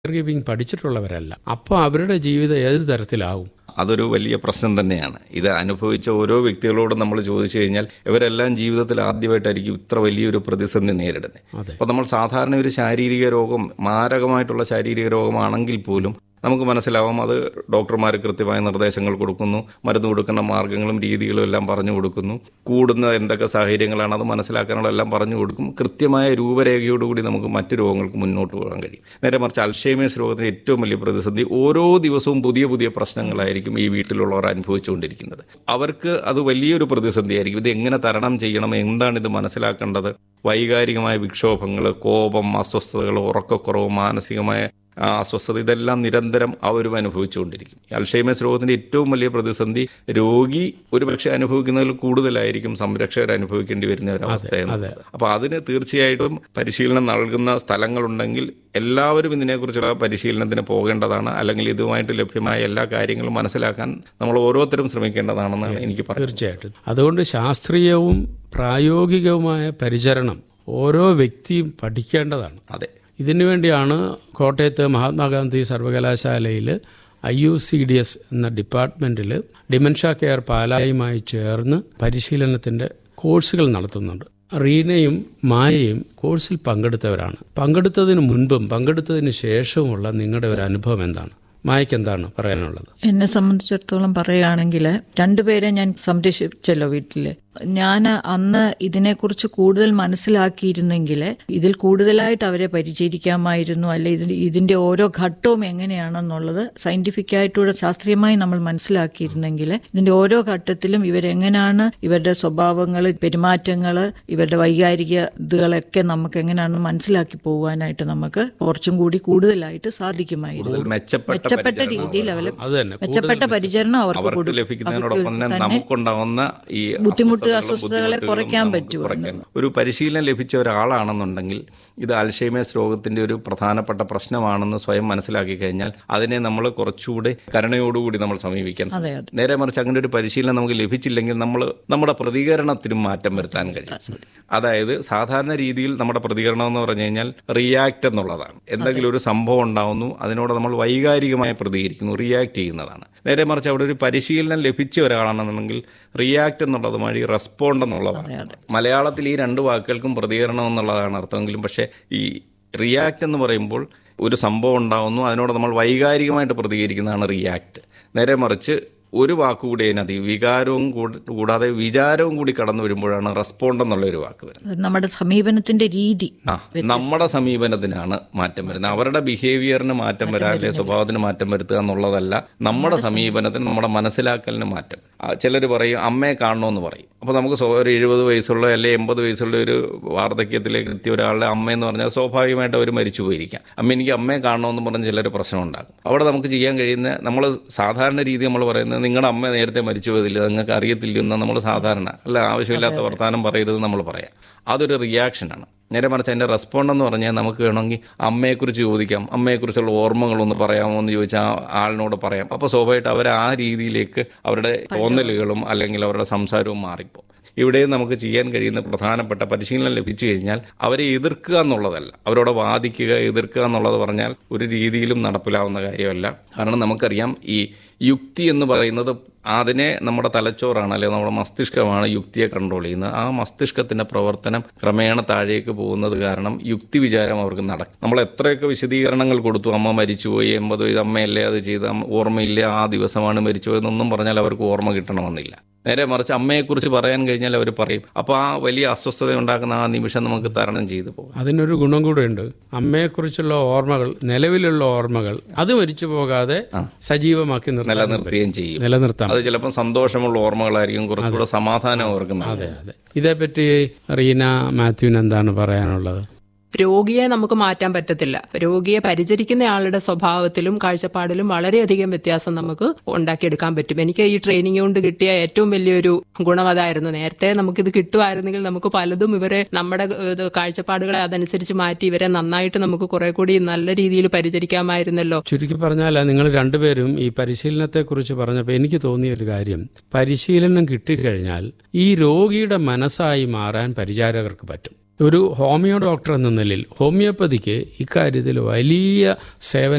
Care giving പഠിച്ചിട്ടുള്ളവരല്ല അപ്പോൾ അവരുടെ ജീവിതം ഏത് തരത്തിലാവും അതൊരു വലിയ പ്രശ്നം തന്നെയാണ് ഇത് അനുഭവിച്ച ഓരോ വ്യക്തികളോടും നമ്മൾ ചോദിച്ചു കഴിഞ്ഞാൽ ഇവരെല്ലാം ജീവിതത്തിൽ ആദ്യമായിട്ടായിരിക്കും ഇത്ര വലിയൊരു പ്രതിസന്ധി നേരിടുന്നത് അതെ. അപ്പോൾ നമ്മൾ സാധാരണ ഒരു ശാരീരിക രോഗം മാരകമായിട്ടുള്ള ശാരീരിക രോഗമാണെങ്കിൽ പോലും നമുക്ക് മനസ്സിലാവും അത് ഡോക്ടർമാർ കൃത്യമായ നിർദ്ദേശങ്ങൾ കൊടുക്കുന്നു മരുന്ന് കൊടുക്കുന്ന മാർഗ്ഗങ്ങളും രീതികളും എല്ലാം പറഞ്ഞു കൊടുക്കുന്നു കൂടുന്ന എന്തൊക്കെ സാഹചര്യങ്ങളാണ് അത് മനസ്സിലാക്കാനുള്ള എല്ലാം പറഞ്ഞു കൊടുക്കും കൃത്യമായ രൂപരേഖയോടുകൂടി നമുക്ക് മറ്റു രോഗങ്ങൾക്ക് മുന്നോട്ട് പോകാൻ കഴിയും നേരെ മറിച്ച് അൽഷേമേഴ്സ് രോഗത്തിന് ഏറ്റവും വലിയ പ്രതിസന്ധി ഓരോ ദിവസവും പുതിയ പുതിയ പ്രശ്നങ്ങളായിരിക്കും ഈ വീട്ടിലുള്ളവർ അനുഭവിച്ചുകൊണ്ടിരിക്കുന്നത് അവർക്ക് അത് വലിയൊരു പ്രതിസന്ധിയായിരിക്കും ഇത് എങ്ങനെ തരണം ചെയ്യണം എന്താണ് ഇത് മനസ്സിലാക്കേണ്ടത് വൈകാരികമായ വിക്ഷോഭങ്ങൾ കോപം അസ്വസ്ഥതകൾ ഉറക്കക്കുറവ് മാനസികമായ ആ, അസ്വസ്ഥത ഇതെല്ലാം നിരന്തരം അവരും അനുഭവിച്ചുകൊണ്ടിരിക്കും ഈ അൽഷൈമേഴ്സ് രോഗത്തിന്റെ ഏറ്റവും വലിയ പ്രതിസന്ധി രോഗി ഒരുപക്ഷെ അനുഭവിക്കുന്നതിൽ കൂടുതലായിരിക്കും സംരക്ഷകർ അനുഭവിക്കേണ്ടി വരുന്ന ഒരു അവസ്ഥ എന്നുള്ളത് അപ്പോൾ അതിന് തീർച്ചയായിട്ടും പരിശീലനം നൽകുന്ന സ്ഥലങ്ങളുണ്ടെങ്കിൽ എല്ലാവരും ഇതിനെക്കുറിച്ചുള്ള പരിശീലനത്തിന് പോകേണ്ടതാണ് അല്ലെങ്കിൽ ഇതുമായിട്ട് ലഭ്യമായ എല്ലാ കാര്യങ്ങളും മനസ്സിലാക്കാൻ നമ്മൾ ഓരോരുത്തരും ശ്രമിക്കേണ്ടതാണെന്നാണ് എനിക്ക് പറയുന്നത് തീർച്ചയായിട്ടും അതുകൊണ്ട് ശാസ്ത്രീയവും പ്രായോഗികവുമായ പരിചരണം ഓരോ വ്യക്തിയും പഠിക്കേണ്ടതാണ് അതെ ഇതിനു വേണ്ടിയാണ് കോട്ടയത്ത് മഹാത്മാഗാന്ധി സർവകലാശാലയിൽ I U C D S എന്ന ഡിപ്പാർട്ട്മെന്റിൽ ഡിമെൻഷ്യ കെയർ പാലായുമായി ചേർന്ന് പരിശീലനത്തിന്റെ കോഴ്സുകൾ നടത്തുന്നുണ്ട് റീനയും മായയും കോഴ്സിൽ പങ്കെടുത്തവരാണ് പങ്കെടുത്തതിന് മുൻപും പങ്കെടുത്തതിന് ശേഷവുമുള്ള നിങ്ങളുടെ ഒരു അനുഭവം എന്താണ് മായയ്ക്ക് എന്താണ് പറയാനുള്ളത് എന്നെ സംബന്ധിച്ചിടത്തോളം പറയുകയാണെങ്കിൽ രണ്ടുപേരെ ഞാൻ സംരക്ഷിച്ചല്ലോ വീട്ടില് ഞാൻ അന്ന് ഇതിനെക്കുറിച്ച് കൂടുതൽ മനസ്സിലാക്കിയിരുന്നെങ്കിൽ ഇതിൽ കൂടുതലായിട്ട് അവരെ പരിചരിക്കാമായിരുന്നു അല്ലെ ഇതിന്റെ ഇതിന്റെ ഓരോ ഘട്ടവും എങ്ങനെയാണെന്നുള്ളത് സയന്റിഫിക് ആയിട്ടൂടെ ശാസ്ത്രീയമായി നമ്മൾ മനസ്സിലാക്കിയിരുന്നെങ്കിൽ ഇതിന്റെ ഓരോ ഘട്ടത്തിലും ഇവരെങ്ങനെയാണ് ഇവരുടെ സ്വഭാവങ്ങൾ പെരുമാറ്റങ്ങൾ ഇവരുടെ വൈകാരിക ഇതുകളൊക്കെ നമുക്ക് എങ്ങനെയാണെന്ന് മനസ്സിലാക്കി പോകാനായിട്ട് നമുക്ക് കുറച്ചും കൂടി കൂടുതലായിട്ട് സാധിക്കുമായിരുന്നു കൂടുതൽ മെച്ചപ്പെട്ട മെച്ചപ്പെട്ട പരിചരണം രീതിയിൽ അവർ അത് തന്നെ മെച്ചപ്പെട്ട പരിചരണം അവർക്ക് അവർക്ക് കൊടുക്കും ലഭിക്കുന്നതിനോടൊപ്പം തന്നെ നമുക്കുണ്ടാവുന്ന ഈ ബുദ്ധിമുട്ട്, അസ്വസ്ഥതകളും അസ്വസ്ഥതകളെ ബുദ്ധിമുട്ടുകളും കുറയ്ക്കാൻ നമുക്ക് പറ്റും കുറയ്ക്കാൻ. ഒരു പരിശീലനം ലഭിച്ച ഒരാളാണെന്നുണ്ടെങ്കിൽ ഇത് അൽഷൈമേഴ്സ് രോഗത്തിന്റെ ഒരു പ്രധാനപ്പെട്ട പ്രശ്നമാണെന്ന് സ്വയം മനസ്സിലാക്കി കഴിഞ്ഞാൽ അതിനെ നമ്മൾ കുറച്ചുകൂടി കരുണയോടുകൂടി നമ്മൾ സമീപിക്കാൻ അതെ ശ്രമിക്കും. അതെ നേരെ മറിച്ച് അങ്ങനെ ഒരു പരിശീലനം നമുക്ക് ലഭിച്ചില്ലെങ്കിൽ നമ്മൾ നമ്മുടെ പ്രതികരണത്തിനും മാറ്റം വരുത്താൻ കഴിയും അതായത് സാധാരണ രീതിയിൽ നമ്മുടെ പ്രതികരണം എന്ന് പറഞ്ഞു കഴിഞ്ഞാൽ റിയാക്ട് എന്നുള്ളതാണ് എന്തെങ്കിലും ഒരു സംഭവം ഉണ്ടാവുന്നു അതിനോട് നമ്മൾ വൈകാരികമായി പ്രതികരിക്കുന്നു റിയാക്ട് ചെയ്യുന്നതാണ് നേരെ മറിച്ച് അവിടെ ഒരു പരിശീലനം ലഭിച്ച ഒരാളാണെന്നുണ്ടെങ്കിൽ റിയാക്ട് എന്നുള്ളതുമായി റെസ്പോണ്ട് എന്നുള്ളതാണ് മലയാളത്തിൽ ഈ രണ്ട് വാക്കുകൾക്കും പ്രതികരണം എന്നുള്ളതാണ് അർത്ഥമെങ്കിലും പക്ഷേ ഈ റിയാക്ട് എന്ന് പറയുമ്പോൾ ഒരു സംഭവം ഉണ്ടാവുന്നു അതിനോട് നമ്മൾ വൈകാരികമായിട്ട് പ്രതികരിക്കുന്നതാണ് റിയാക്ട് നേരെ മറിച്ച് ഒരു വാക്കുകൂടി അതിനകത്ത് ഈ വികാരവും കൂടി- കൂടാതെ വിചാരവും കൂടി കടന്നു വരുമ്പോഴാണ് റെസ്പോണ്ട് എന്നുള്ള ഒരു വാക്ക് വരുന്നത് അത് നമ്മുടെ സമീപനത്തിന്റെ രീതി ആ നമ്മുടെ സമീപനത്തിനാണ് മാറ്റം വരുന്നത് അവരുടെ ബിഹേവിയറിന് മാറ്റം വരാതെ സ്വഭാവത്തിന് മാറ്റം വരുത്തുക എന്നുള്ളതല്ല നമ്മുടെ സമീപനത്തിന് നമ്മുടെ മനസ്സിലാക്കലിന് മാറ്റം ചിലർ പറയും അമ്മയെ കാണണമെന്ന് പറയും അപ്പോൾ നമുക്ക് സ്വ- ഒരു എഴുപത് വയസ്സുള്ള അല്ലെങ്കിൽ എൺപത് വയസ്സുള്ള ഒരു വാർദ്ധക്യത്തിലേക്ക് എത്തിയ ഒരാളുടെ അമ്മയെന്ന് പറഞ്ഞാൽ സ്വാഭാവികമായിട്ട് അവർ മരിച്ചു പോയിരിക്കാം അമ്മ എനിക്ക് അമ്മയെ കാണണമെന്ന് പറഞ്ഞ് ചിലർ പ്രശ്നം ഉണ്ടാക്കും അവിടെ നമുക്ക് ചെയ്യാൻ കഴിയുന്ന നമ്മൾ സാധാരണ രീതി നമ്മൾ പറയുന്നത് നിങ്ങളുടെ അമ്മ നേരത്തെ മരിച്ചു പോയതില്ല നിങ്ങൾക്ക് അറിയത്തില്ലെന്ന് നമ്മൾ സാധാരണ അല്ല ആവശ്യമില്ലാത്ത വർത്തമാനം പറയരുത് നമ്മൾ പറയാം അതൊരു റിയാക്ഷനാണ് നേരെ മറിച്ച് അതിൻ്റെ റെസ്പോണ്ട് എന്ന് പറഞ്ഞാൽ നമുക്ക് വേണമെങ്കിൽ അമ്മയെക്കുറിച്ച് ചോദിക്കാം അമ്മയെക്കുറിച്ചുള്ള ഓർമ്മകളൊന്ന് പറയാമോ എന്ന് ചോദിച്ചാൽ ആ ആളിനോട് പറയാം അപ്പോൾ സ്വാഭാവികമായിട്ട് അവർ ആ രീതിയിലേക്ക് അവരുടെ തോന്നലുകളും അല്ലെങ്കിൽ അവരുടെ സംസാരവും മാറിപ്പോകും ഇവിടെയും നമുക്ക് ചെയ്യാൻ കഴിയുന്ന പ്രധാനപ്പെട്ട പരിശീലനം ലഭിച്ചു കഴിഞ്ഞാൽ അവരെ എതിർക്കുക എന്നുള്ളതല്ല അവരോട് വാദിക്കുക എതിർക്കുക എന്നുള്ളത് പറഞ്ഞാൽ ഒരു രീതിയിലും നടപ്പിലാവുന്ന കാര്യമല്ല കാരണം നമുക്കറിയാം ഈ യുക്തി എന്ന് പറയുന്നത് അതിനെ നമ്മുടെ തലച്ചോറാണ് അല്ലെങ്കിൽ നമ്മുടെ മസ്തിഷ്കമാണ് യുക്തിയെ കൺട്രോൾ ചെയ്യുന്നത് ആ മസ്തിഷ്കത്തിന്റെ പ്രവർത്തനം ക്രമേണ താഴേക്ക് പോകുന്നത് കാരണം യുക്തി വിചാരം അവർക്ക് നടക്കും നമ്മൾ എത്രയൊക്കെ വിശദീകരണങ്ങൾ കൊടുത്തു അമ്മ മരിച്ചുപോയി എൺപത് വയസ്സ് അമ്മയല്ലേ അത് ചെയ്ത് അമ്മ- ഓർമ്മയില്ല ആ ദിവസമാണ് മരിച്ചുപോയെന്നൊന്നും പറഞ്ഞാൽ അവർക്ക് ഓർമ്മ കിട്ടണമെന്നില്ല നേരെ മറിച്ച് അമ്മയെക്കുറിച്ച് പറയാൻ കഴിഞ്ഞാൽ അവർ പറയും അപ്പോൾ ആ വലിയ അസ്വസ്ഥത ഉണ്ടാക്കുന്ന ആ നിമിഷം നമുക്ക് തരണം ചെയ്തു പോകും അതിനൊരു ഗുണം കൂടെയുണ്ട് അമ്മയെക്കുറിച്ചുള്ള ഓർമ്മകൾ നിലവിലുള്ള ഓർമ്മകൾ അത് മരിച്ചു പോകാതെ സജീവമാക്കി നിർത്താൻ നിലനിർത്തുകയും ചെയ്യും നിലനിർത്താം അത് ചിലപ്പോൾ സന്തോഷമുള്ള ഓർമ്മകളായിരിക്കും കുറച്ചുകൂടെ സമാധാനം അവർക്ക് നൽകും. അതെ അതെ ഇതേപ്പറ്റി റീന മാത്യുവിന് എന്താണ് പറയാനുള്ളത് രോഗിയെ നമുക്ക് മാറ്റാൻ പറ്റത്തില്ല രോഗിയെ പരിചരിക്കുന്ന ആളുടെ സ്വഭാവത്തിലും കാഴ്ചപ്പാടിലും വളരെയധികം വ്യത്യാസം നമുക്ക് ഉണ്ടാക്കിയെടുക്കാൻ പറ്റും എനിക്ക് ഈ ട്രെയിനിങ് കൊണ്ട് കിട്ടിയ ഏറ്റവും വലിയൊരു ഗുണം അതായിരുന്നു നേരത്തെ നമുക്കിത് കിട്ടുമായിരുന്നെങ്കിൽ നമുക്ക് പലതും ഇവരെ നമ്മുടെ ഇത് കാഴ്ചപ്പാടുകളെ അതനുസരിച്ച് മാറ്റി ഇവരെ നന്നായിട്ട് നമുക്ക് കുറെ കൂടി നല്ല രീതിയിൽ പരിചരിക്കാമായിരുന്നല്ലോ ചുരുക്കി പറഞ്ഞാൽ നിങ്ങൾ രണ്ടുപേരും ഈ പരിശീലനത്തെക്കുറിച്ച് പറഞ്ഞപ്പോൾ എനിക്ക് തോന്നിയ ഒരു കാര്യം പരിശീലനം കിട്ടിക്കഴിഞ്ഞാൽ ഈ രോഗിയുടെ മനസ്സായി മാറാൻ പരിചാരകർക്ക് പറ്റും ഒരു ഹോമിയോ ഡോക്ടർ എന്ന നിലയിൽ ഹോമിയോപ്പതിക്ക് ഇക്കാര്യത്തിൽ വലിയ സേവനം